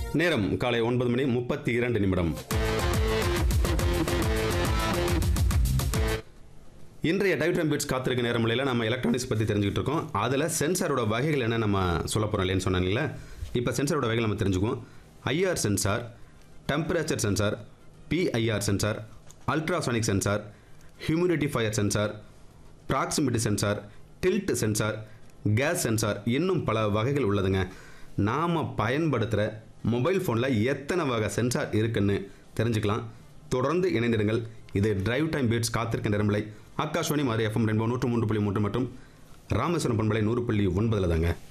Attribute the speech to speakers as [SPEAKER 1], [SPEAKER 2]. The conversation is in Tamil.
[SPEAKER 1] நேரம் காலை ஒன்பது மணி முப்பத்தி இரண்டு நிமிடம் இன்றைய டைவ் டைம் பீட்ஸ் காத்திருக்க நேரமில்லையில் நம்ம எலக்ட்ரானிக்ஸ் பற்றி தெரிஞ்சுக்கிட்டு இருக்கோம் அதில் சென்சாரோட வகைகள் என்ன நம்ம சொல்ல போகிறோம் இல்லைன்னு சொன்னீங்களே இப்போ சென்சாரோட வகைகள் நம்ம தெரிஞ்சுக்குவோம் IR sensor temperature sensor PIR sensor ultrasonic sensor humidifier sensor proximity sensor tilt sensor gas sensor இன்னும் பல வகைகள் உள்ளதுங்க நாம் பயன்படுத்துகிற மொபைல் ஃபோனில் எத்தனை வகை சென்சார் இருக்குன்னு தெரிஞ்சுக்கலாம் தொடர்ந்து இணைந்திருங்கள் இது டிரைவ் டைம் பீட்ஸ் காத்திருக்க நேரமில்லை ஆகாஷ்வாணி மாதிரி எஃப்எம் ரெண்டு நூற்று மூன்று புள்ளி மூன்று மற்றும் ராமேஸ்வரம் பண்பலை நூறு புள்ளி ஒன்பதில் தாங்க